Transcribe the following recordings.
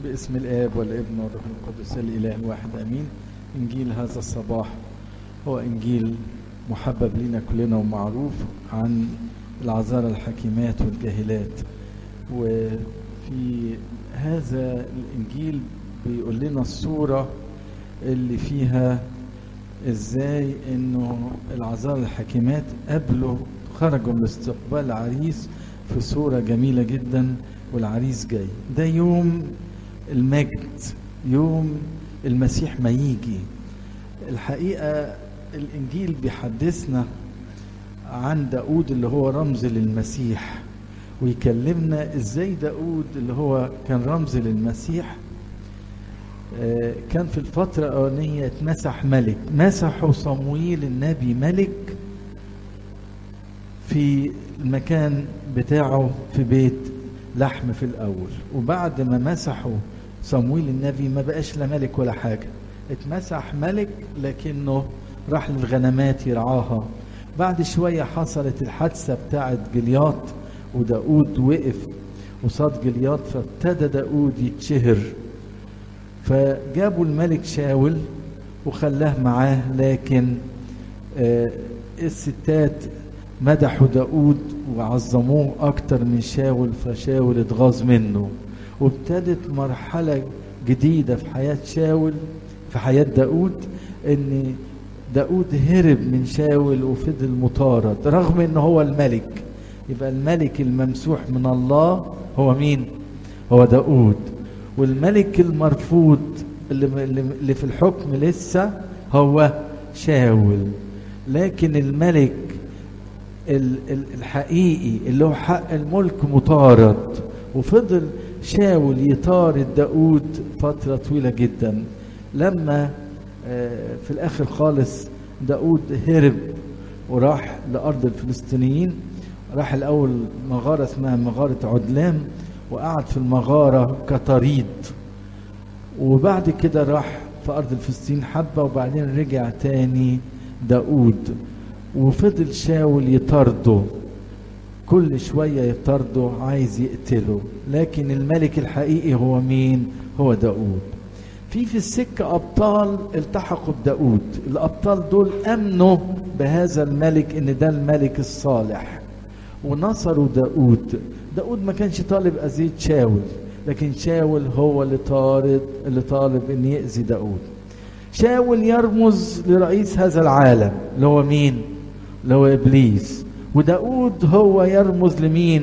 باسم الآب والابن والروح القدس الإله الواحد أمين إنجيل هذا الصباح هو إنجيل محبب لنا كلنا ومعروف عن العذارى الحكيمات والجاهلات وفي هذا الإنجيل بيقول لنا الصورة اللي فيها ازاي انه العذارى الحكيمات قبلوا خرجوا من استقبال العريس في صورة جميلة جدا والعريس جاي ده يوم المجد يوم المسيح ما يجي الحقيقة الإنجيل بيحدثنا عن داود اللي هو رمز للمسيح ويكلمنا ازاي داود اللي هو كان رمز للمسيح كان في الفترة الأولانية اتمسح ملك مسحوا صمويل النبي ملك في المكان بتاعه في بيت لحم في الأول وبعد ما مسحوا صمويل النبي ما بقاش لا ملك ولا حاجة اتمسح ملك لكنه راح للغنمات يرعاها بعد شوية حصلت الحادثة بتاعت جلياط وداود وقف قصاد جلياط فابتدى داود يتشهر فجابوا الملك شاول وخلاه معاه لكن آه الستات مدحوا داود وعظموه أكتر من شاول فشاول اتغاظ منه وابتدت مرحلة جديدة في حياة شاول في حياة داود ان داود هرب من شاول وفضل مطارد رغم ان هو الملك يبقى الملك الممسوح من الله هو مين هو داود والملك المرفوض اللي, اللي في الحكم لسه هو شاول لكن الملك الحقيقي اللي هو حق الملك مطارد وفضل شاول يطارد داود فترة طويلة جدا لما في الآخر خالص داود هرب وراح لأرض الفلسطينيين راح الأول مغارة اسمها مغارة عدلام وقعد في المغارة كطريد وبعد كده راح في أرض الفلسطين حبة وبعدين رجع تاني داود وفضل شاول يطارده كل شوية يطارده عايز يقتله لكن الملك الحقيقي هو مين هو داود في في السكة أبطال التحقوا بداود الأبطال دول أمنوا بهذا الملك إن ده الملك الصالح ونصروا داود داود ما كانش طالب أذية شاول لكن شاول هو اللي طالب اللي طالب إن يأذي داود شاول يرمز لرئيس هذا العالم اللي هو مين اللي هو إبليس وداود هو يرمز لمين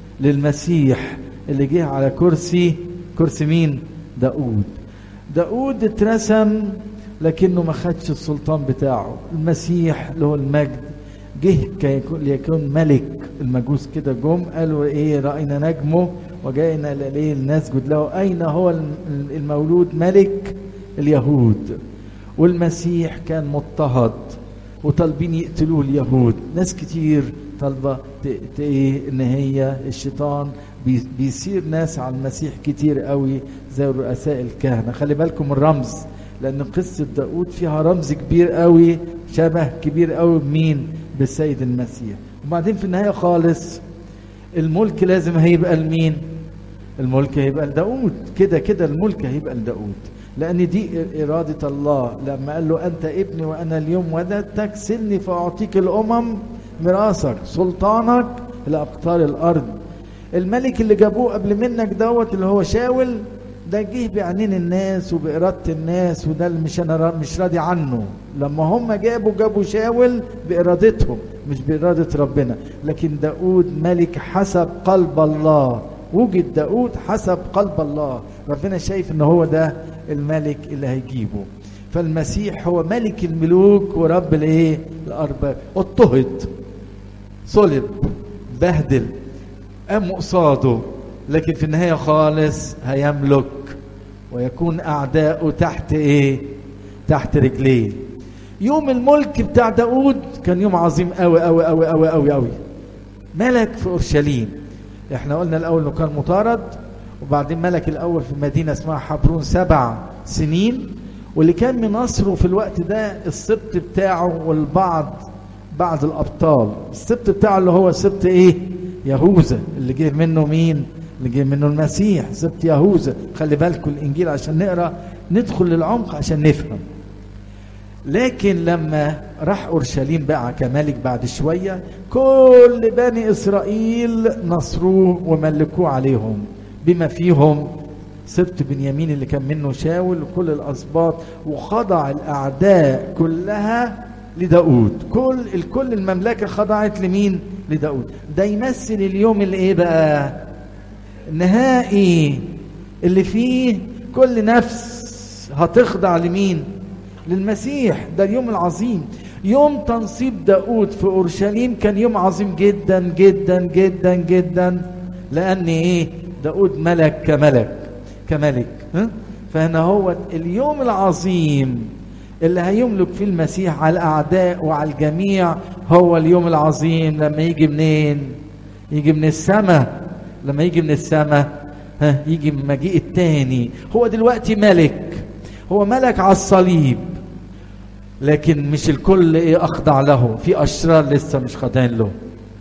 للمسيح اللي جه على كرسي كرسي مين داود داود اترسم لكنه ما خدش السلطان بتاعه المسيح اللي هو المجد جه ليكون ملك المجوس كده جم قالوا ايه راينا نجمه وجئنا اليه لنسجد له اين هو المولود ملك اليهود والمسيح كان مضطهد وطالبين يقتلوه اليهود ناس كتير طالبه ايه ان هي الشيطان بيصير ناس على المسيح كتير قوي زي رؤساء الكهنه خلي بالكم الرمز لان قصه داود فيها رمز كبير قوي شبه كبير قوي بمين بالسيد المسيح وبعدين في النهايه خالص الملك لازم هيبقى لمين الملك هيبقى لداود كده كده الملك هيبقى لداود لأن دي إرادة الله لما قال له أنت ابني وأنا اليوم وددتك سلني فأعطيك الأمم ميراثك سلطانك لأقطار الأرض الملك اللي جابوه قبل منك دوت اللي هو شاول ده جه بعينين الناس وبإرادة الناس وده اللي مش أنا مش راضي عنه لما هم جابوا جابوا شاول بإرادتهم مش بإرادة ربنا لكن داود ملك حسب قلب الله وجد داود حسب قلب الله ربنا شايف ان هو ده الملك اللي هيجيبه فالمسيح هو ملك الملوك ورب الايه الارباب اضطهد صلب بهدل قام قصاده لكن في النهايه خالص هيملك ويكون اعداؤه تحت ايه تحت رجليه يوم الملك بتاع داود كان يوم عظيم قوي قوي قوي قوي قوي قوي ملك في اورشليم احنا قلنا الاول انه كان مطارد وبعدين ملك الاول في مدينه اسمها حبرون سبع سنين واللي كان مناصره في الوقت ده السبط بتاعه والبعض بعض الابطال السبط بتاعه اللي هو سبط ايه يهوذا اللي جه منه مين اللي جه منه المسيح سبت يهوذا خلي بالكم الانجيل عشان نقرا ندخل للعمق عشان نفهم لكن لما راح اورشليم بقى كملك بعد شويه كل بني اسرائيل نصروه وملكوه عليهم بما فيهم سبت بنيامين اللي كان منه شاول وكل الاسباط وخضع الاعداء كلها لداود كل الكل المملكه خضعت لمين لداود ده يمثل اليوم اللي ايه بقى النهائي اللي فيه كل نفس هتخضع لمين للمسيح ده اليوم العظيم يوم تنصيب داود في اورشليم كان يوم عظيم جدا جدا جدا جدا لان ايه داود ملك كملك كملك ها؟ فهنا هو اليوم العظيم اللي هيملك فيه المسيح على الاعداء وعلى الجميع هو اليوم العظيم لما يجي منين يجي من السماء لما يجي من السماء ها يجي من المجيء التاني هو دلوقتي ملك هو ملك على الصليب لكن مش الكل ايه اخضع له في اشرار لسه مش خاضعين له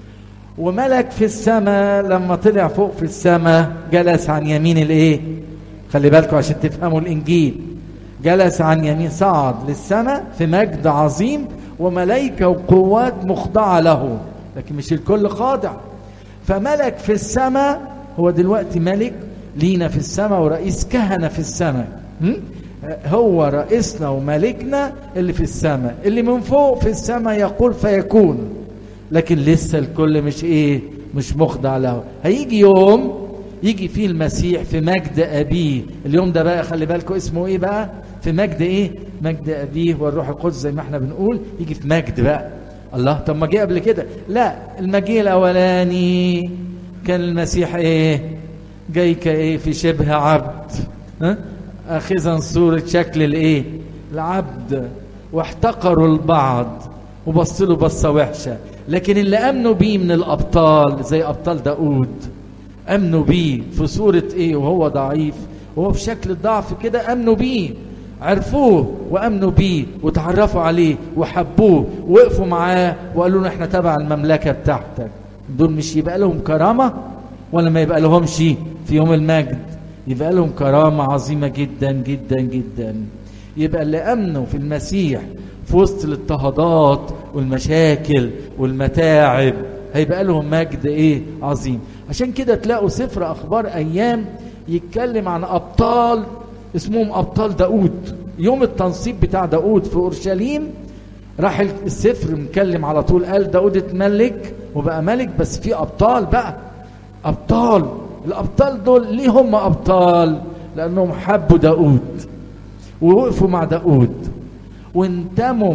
وملك في السماء لما طلع فوق في السماء جلس عن يمين الايه خلي بالكم عشان تفهموا الانجيل جلس عن يمين صعد للسماء في مجد عظيم وملائكه وقوات مخضعه له لكن مش الكل خاضع فملك في السماء هو دلوقتي ملك لينا في السماء ورئيس كهنه في السماء م? هو رئيسنا وملكنا اللي في السماء اللي من فوق في السماء يقول فيكون لكن لسه الكل مش ايه مش مخضع له هيجي يوم يجي فيه المسيح في مجد ابيه اليوم ده بقى خلي بالكم اسمه ايه بقى في مجد ايه مجد ابيه والروح القدس زي ما احنا بنقول يجي في مجد بقى الله طب ما جه قبل كده لا المجيء الاولاني كان المسيح ايه جاي كايه في شبه عبد ها اخذا صورة شكل الايه العبد واحتقروا البعض وبصوا له بصة وحشة لكن اللي امنوا بيه من الابطال زي ابطال داود امنوا بيه في صورة ايه وهو ضعيف وهو في شكل الضعف كده امنوا بيه عرفوه وامنوا بيه وتعرفوا عليه وحبوه وقفوا معاه وقالوا له احنا تبع المملكة بتاعتك دول مش يبقى لهم كرامة ولا ما يبقى لهمش في يوم المجد يبقى لهم كرامة عظيمة جدا جدا جدا يبقى اللي أمنوا في المسيح في وسط الاضطهادات والمشاكل والمتاعب هيبقى لهم مجد ايه عظيم عشان كده تلاقوا سفر اخبار ايام يتكلم عن ابطال اسمهم ابطال داود يوم التنصيب بتاع داود في اورشليم راح السفر مكلم على طول قال داود اتملك وبقى ملك بس في ابطال بقى ابطال الابطال دول ليه هم ابطال لانهم حبوا داود ووقفوا مع داود وانتموا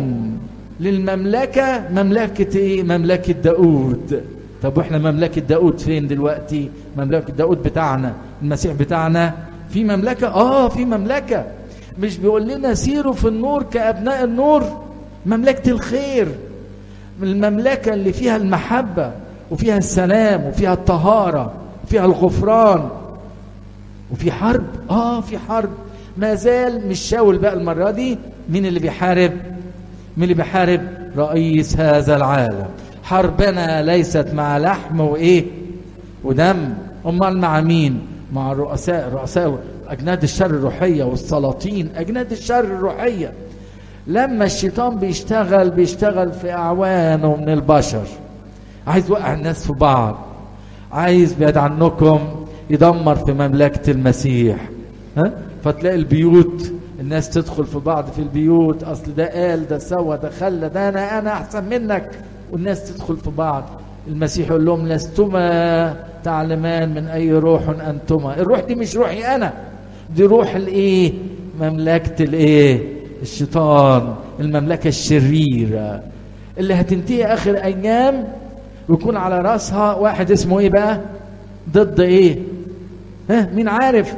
للمملكة مملكة ايه مملكة داود طب واحنا مملكة داود فين دلوقتي مملكة داود بتاعنا المسيح بتاعنا في مملكة اه في مملكة مش بيقول لنا سيروا في النور كأبناء النور مملكة الخير المملكة اللي فيها المحبة وفيها السلام وفيها الطهارة وفيها الغفران وفي حرب اه في حرب ما زال مش شاول بقى المرة دي مين اللي بيحارب مين اللي بيحارب رئيس هذا العالم حربنا ليست مع لحم وايه ودم امال مع مين مع الرؤساء رؤساء اجناد الشر الروحيه والسلاطين اجناد الشر الروحيه لما الشيطان بيشتغل بيشتغل في اعوانه من البشر عايز يوقع الناس في بعض عايز بعد عنكم يدمر في مملكه المسيح ها فتلاقي البيوت الناس تدخل في بعض في البيوت اصل ده قال ده سوى ده خلى ده انا انا احسن منك والناس تدخل في بعض المسيح يقول لهم لستما تعلمان من اي روح انتما الروح دي مش روحي انا دي روح الايه مملكه الايه الشيطان المملكه الشريره اللي هتنتهي اخر ايام ويكون على راسها واحد اسمه ايه بقى ضد ايه ها مين عارف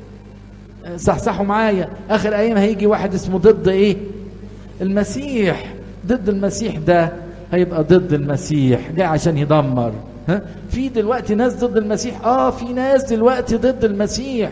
صحصحوا معايا اخر ايام هيجي واحد اسمه ضد ايه المسيح ضد المسيح ده هيبقى ضد المسيح جاي عشان يدمر ها في دلوقتي ناس ضد المسيح اه في ناس دلوقتي ضد المسيح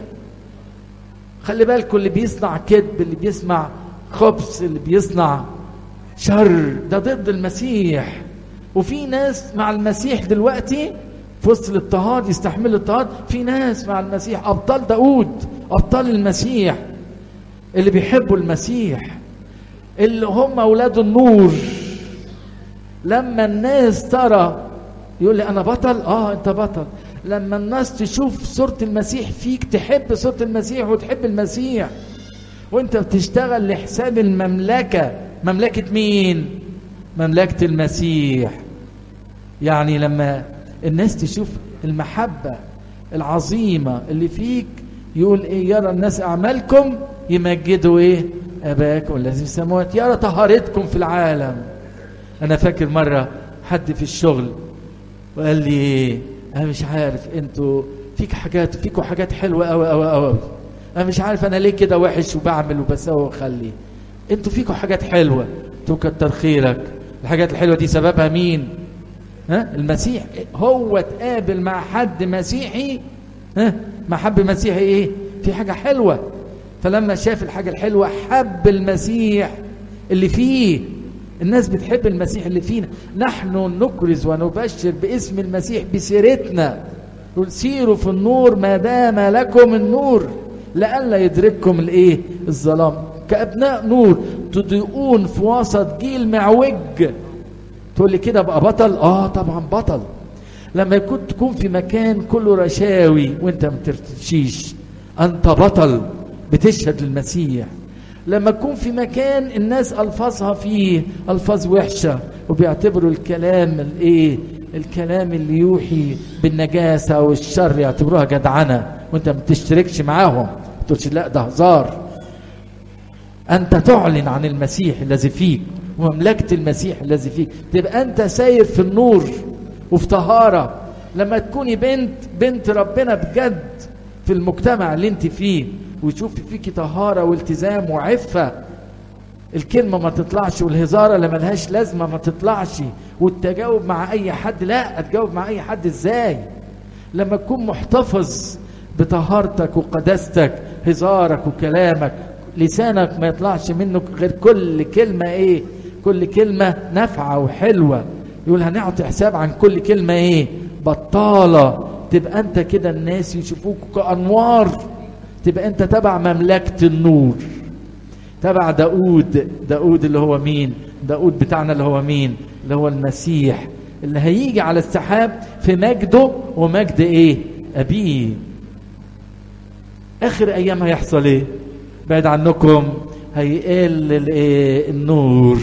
خلي بالكم اللي بيصنع كذب اللي بيسمع خبز اللي بيصنع شر ده ضد المسيح وفي ناس مع المسيح دلوقتي في وسط الاضطهاد يستحمل الاضطهاد في ناس مع المسيح ابطال داود ابطال المسيح اللي بيحبوا المسيح اللي هم اولاد النور لما الناس ترى يقول لي انا بطل اه انت بطل لما الناس تشوف صورة المسيح فيك تحب صورة المسيح وتحب المسيح وانت بتشتغل لحساب المملكة مملكة مين مملكة المسيح يعني لما الناس تشوف المحبة العظيمة اللي فيك يقول ايه يرى الناس اعمالكم يمجدوا ايه اباكم الذي في السماوات يرى طهارتكم في العالم انا فاكر مرة حد في الشغل وقال لي ايه انا مش عارف انتوا فيك حاجات فيكوا حاجات حلوة قوي قوي قوي انا مش عارف انا ليه كده وحش وبعمل وبسوي واخلي انتوا فيكوا حاجات حلوة انتوا كتر خيرك الحاجات الحلوة دي سببها مين ها المسيح هو اتقابل مع حد مسيحي ها مع حب مسيحي ايه في حاجة حلوة فلما شاف الحاجة الحلوة حب المسيح اللي فيه الناس بتحب المسيح اللي فينا نحن نكرز ونبشر باسم المسيح بسيرتنا يقول سيروا في النور ما دام لكم النور لئلا يدرككم الايه الظلام كابناء نور تضيئون في وسط جيل معوج تقول لي كده بقى بطل اه طبعا بطل لما يكون تكون في مكان كله رشاوي وانت ما ترتشيش انت بطل بتشهد للمسيح لما تكون في مكان الناس الفاظها فيه الفاظ وحشه وبيعتبروا الكلام الايه الكلام اللي يوحي بالنجاسه والشر يعتبروها جدعنه وانت ما بتشتركش معاهم تقولش لا ده هزار انت تعلن عن المسيح الذي فيك ومملكه المسيح الذي فيك تبقى انت ساير في النور وفي طهاره لما تكوني بنت بنت ربنا بجد في المجتمع اللي انت فيه وتشوفي فيكي طهاره والتزام وعفه الكلمة ما تطلعش والهزارة اللي ملهاش لازمة ما تطلعش والتجاوب مع أي حد لا أتجاوب مع أي حد إزاي لما تكون محتفظ بطهارتك وقداستك هزارك وكلامك لسانك ما يطلعش منك غير كل كلمة إيه كل كلمة نافعة وحلوة يقول هنعطي حساب عن كل كلمة إيه بطالة تبقى أنت كده الناس يشوفوك كأنوار تبقى أنت تبع مملكة النور تبع داود داود اللي هو مين داود بتاعنا اللي هو مين اللي هو المسيح اللي هيجي على السحاب في مجده ومجد ايه ابيه اخر ايام هيحصل ايه بعد عنكم هيقل الايه النور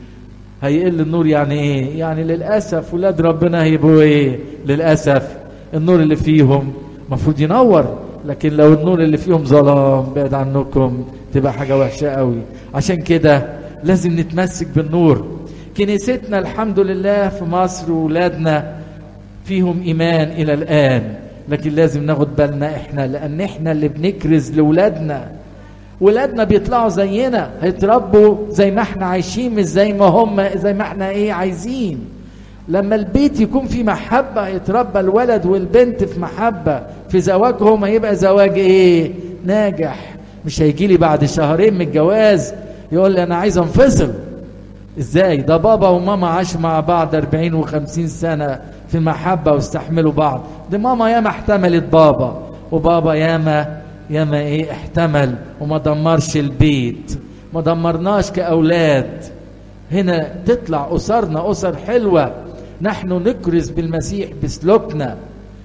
هيقل النور يعني ايه يعني للاسف ولاد ربنا هيبقوا ايه للاسف النور اللي فيهم المفروض ينور لكن لو النور اللي فيهم ظلام بعد عنكم تبقى حاجة وحشة قوي عشان كده لازم نتمسك بالنور كنيستنا الحمد لله في مصر وولادنا فيهم إيمان إلى الآن لكن لازم ناخد بالنا إحنا لأن إحنا اللي بنكرز لولادنا ولادنا بيطلعوا زينا هيتربوا زي ما احنا عايشين مش زي ما هم زي ما احنا ايه عايزين لما البيت يكون فيه محبة يتربى الولد والبنت في محبة في زواجهم هيبقى زواج ايه ناجح مش هيجي لي بعد شهرين من الجواز يقول لي انا عايز انفصل ازاي ده بابا وماما عاشوا مع بعض 40 و50 سنة في محبة واستحملوا بعض دي ماما ياما احتملت بابا وبابا ياما ياما ايه احتمل وما دمرش البيت ما دمرناش كأولاد هنا تطلع أسرنا أسر حلوة نحن نكرز بالمسيح بسلوكنا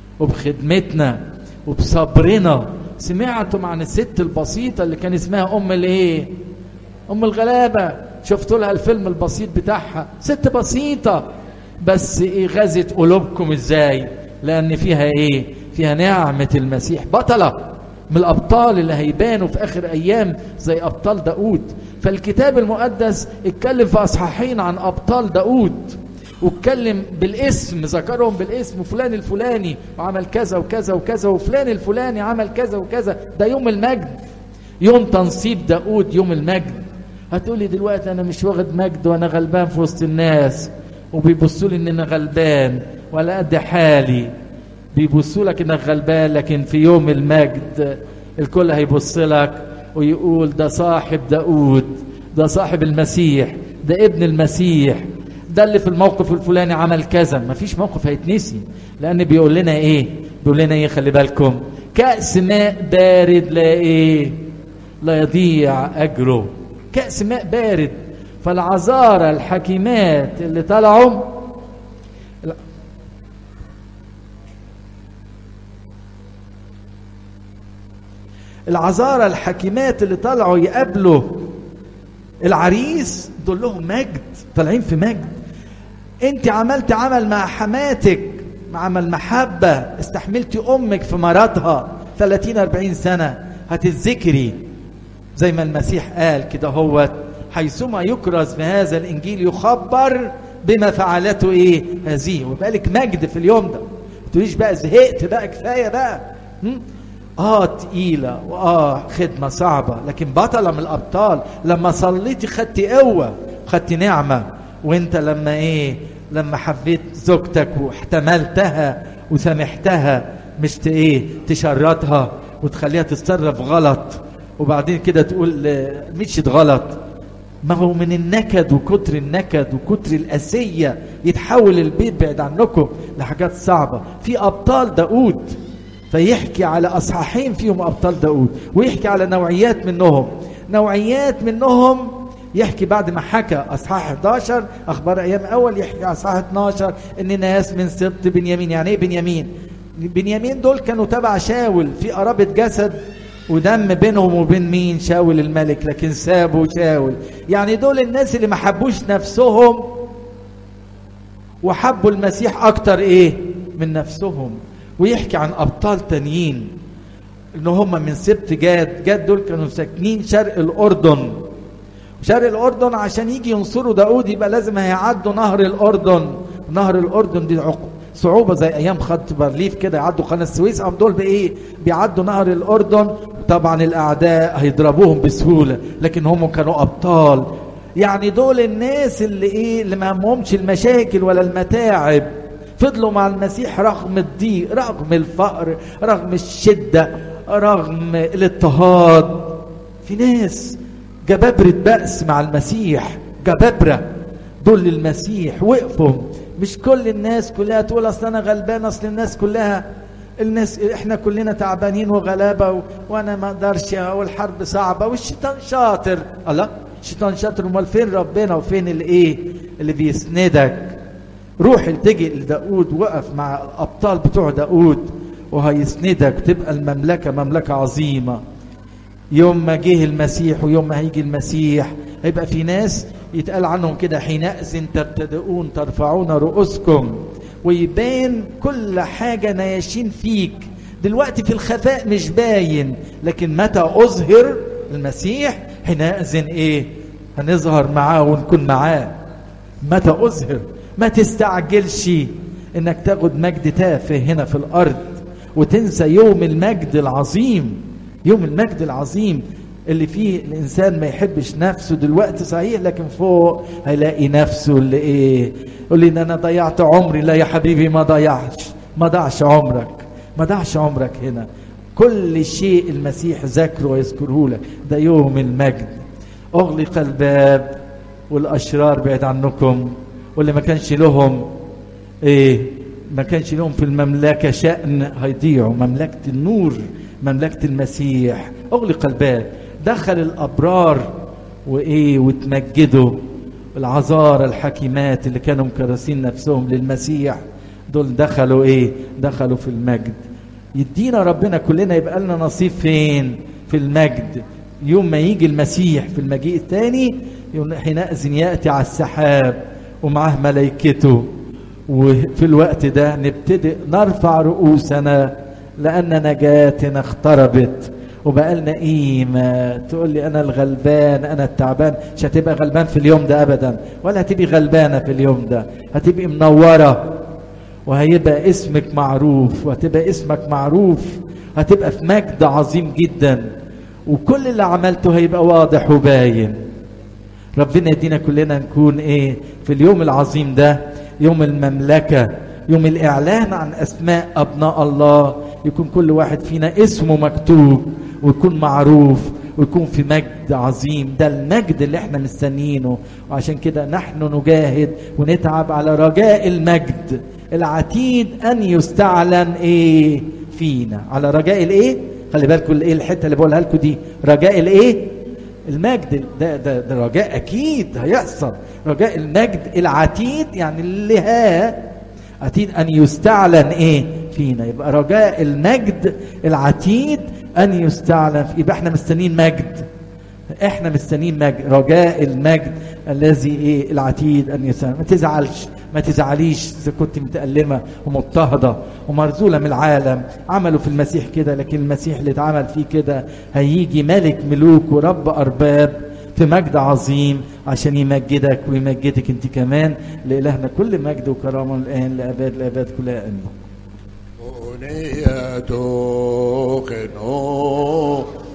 وبخدمتنا وبصبرنا سمعتم عن الست البسيطة اللي كان اسمها أم الإيه؟ أم الغلابة شفتوا لها الفيلم البسيط بتاعها ست بسيطة بس إيه غزت قلوبكم إزاي؟ لأن فيها إيه؟ فيها نعمة المسيح بطلة من الأبطال اللي هيبانوا في آخر أيام زي أبطال داود فالكتاب المقدس اتكلم في أصحاحين عن أبطال داود واتكلم بالاسم ذكرهم بالاسم فلان الفلاني وعمل كذا وكذا وكذا وفلان الفلاني عمل كذا وكذا ده يوم المجد يوم تنصيب داود يوم المجد هتقولي دلوقتي انا مش واخد مجد وانا غلبان في وسط الناس وبيبصوا لي ان انا غلبان ولا قد حالي بيبصوا لك انك غلبان لكن في يوم المجد الكل هيبص لك ويقول ده صاحب داود ده صاحب المسيح ده ابن المسيح ده اللي في الموقف الفلاني عمل كذا مفيش موقف هيتنسي لان بيقول لنا ايه بيقول لنا ايه خلي بالكم كأس ماء بارد لا ايه لا يضيع اجره كأس ماء بارد فالعذارى الحكيمات اللي طلعوا العذارى الحكيمات اللي طلعوا يقابلوا العريس دول لهم مجد طالعين في مجد انت عملت عمل مع حماتك عمل محبة استحملتي امك في مرضها 30 40 سنة هتتذكري زي ما المسيح قال كده هو حيثما يكرز في هذا الانجيل يخبر بما فعلته ايه هذه ويبقى لك مجد في اليوم ده ما تقوليش بقى زهقت بقى كفايه بقى هم؟ اه تقيلة واه خدمة صعبة لكن بطلة من الأبطال لما صليتي خدتي قوة خدتي نعمة وانت لما ايه لما حبيت زوجتك واحتملتها وسامحتها مش ت- ايه تشردها وتخليها تتصرف غلط وبعدين كده تقول آه، مشيت غلط ما هو من النكد وكتر النكد وكتر الأسية يتحول البيت بعد عنكم لحاجات صعبة في أبطال داود فيحكي على أصحاحين فيهم أبطال داود ويحكي على نوعيات منهم نوعيات منهم يحكي بعد ما حكى أصحاح 11 أخبار أيام أول يحكي أصحاح 12 إن ناس من سبط بنيامين يعني إيه بنيامين بنيامين دول كانوا تبع شاول في قرابة جسد ودم بينهم وبين مين شاول الملك لكن سابوا شاول يعني دول الناس اللي ما حبوش نفسهم وحبوا المسيح اكتر ايه من نفسهم ويحكي عن ابطال تانيين ان هم من سبت جاد جاد دول كانوا ساكنين شرق الاردن شرق الاردن عشان يجي ينصروا داود يبقى لازم هيعدوا نهر الاردن نهر الاردن دي عق- صعوبه زي ايام خط بارليف كده يعدوا قناه السويس قام دول بايه بيعدوا نهر الاردن طبعا الاعداء هيضربوهم بسهوله لكن هم كانوا ابطال يعني دول الناس اللي ايه اللي ما همهمش المشاكل ولا المتاعب فضلوا مع المسيح رغم الضيق رغم الفقر رغم الشده رغم الاضطهاد في ناس جبابرة بأس مع المسيح جبابرة دول للمسيح وقفوا مش كل الناس كلها تقول اصل انا غلبان اصل الناس كلها الناس احنا كلنا تعبانين وغلابه و... وانا ما اقدرش والحرب صعبه والشيطان شاطر الله الشيطان شاطر امال فين ربنا وفين الايه اللي بيسندك روح التجئ لداود وقف مع الابطال بتوع داود وهيسندك تبقى المملكه مملكه عظيمه يوم ما جه المسيح ويوم ما هيجي المسيح هيبقى في ناس يتقال عنهم كده حينئذ تبتدئون ترفعون رؤوسكم ويبان كل حاجة نياشين فيك دلوقتي في الخفاء مش باين لكن متى أظهر المسيح حينئذ إيه هنظهر معاه ونكون معاه متى أظهر ما تستعجلش إنك تاخد مجد تافه هنا في الأرض وتنسى يوم المجد العظيم يوم المجد العظيم اللي فيه الانسان ما يحبش نفسه دلوقتي صحيح لكن فوق هيلاقي نفسه اللي ايه يقول لي ان انا ضيعت عمري لا يا حبيبي ما ضيعش ما ضاعش عمرك ما ضاعش عمرك هنا كل شيء المسيح ذكره ويذكره لك ده يوم المجد اغلق الباب والاشرار بعيد عنكم واللي ما كانش لهم ايه ما كانش لهم في المملكة شأن هيضيعوا مملكة النور مملكة المسيح اغلق الباب دخل الأبرار وإيه وتمجدوا العذارى الحكيمات اللي كانوا مكرسين نفسهم للمسيح دول دخلوا إيه دخلوا في المجد يدينا ربنا كلنا يبقى لنا نصيب فين في المجد يوم ما يجي المسيح في المجيء الثاني حينئذ يأتي على السحاب ومعه ملائكته وفي الوقت ده نبتدئ نرفع رؤوسنا لأن نجاتنا اقتربت وبقى لنا قيمة تقول لي أنا الغلبان أنا التعبان مش هتبقى غلبان في اليوم ده أبدا ولا هتبقي غلبانة في اليوم ده هتبقي منورة وهيبقى اسمك معروف وهتبقى اسمك معروف هتبقى في مجد عظيم جدا وكل اللي عملته هيبقى واضح وباين ربنا يدينا كلنا نكون ايه في اليوم العظيم ده يوم المملكة يوم الإعلان عن أسماء أبناء الله يكون كل واحد فينا اسمه مكتوب ويكون معروف ويكون في مجد عظيم ده المجد اللي احنا مستنيينه وعشان كده نحن نجاهد ونتعب على رجاء المجد العتيد ان يستعلن ايه فينا على رجاء الايه خلي بالكم الايه الحته اللي بقولها لكم دي رجاء الايه المجد ده, ده, ده رجاء اكيد هيحصل رجاء المجد العتيد يعني اللي ها عتيد ان يستعلن ايه فينا يبقى رجاء المجد العتيد ان يستعلن في يبقى احنا مستنيين مجد احنا مستنيين مجد رجاء المجد الذي ايه العتيد ان يستعلن ما تزعلش ما تزعليش اذا كنت متألمة ومضطهدة ومرزولة من العالم عملوا في المسيح كده لكن المسيح اللي اتعمل فيه كده هيجي ملك ملوك ورب أرباب في مجد عظيم عشان يمجدك ويمجدك انت كمان لإلهنا كل مجد وكرامة الآن لأباد لأباد كلها آمين أغنية خنوق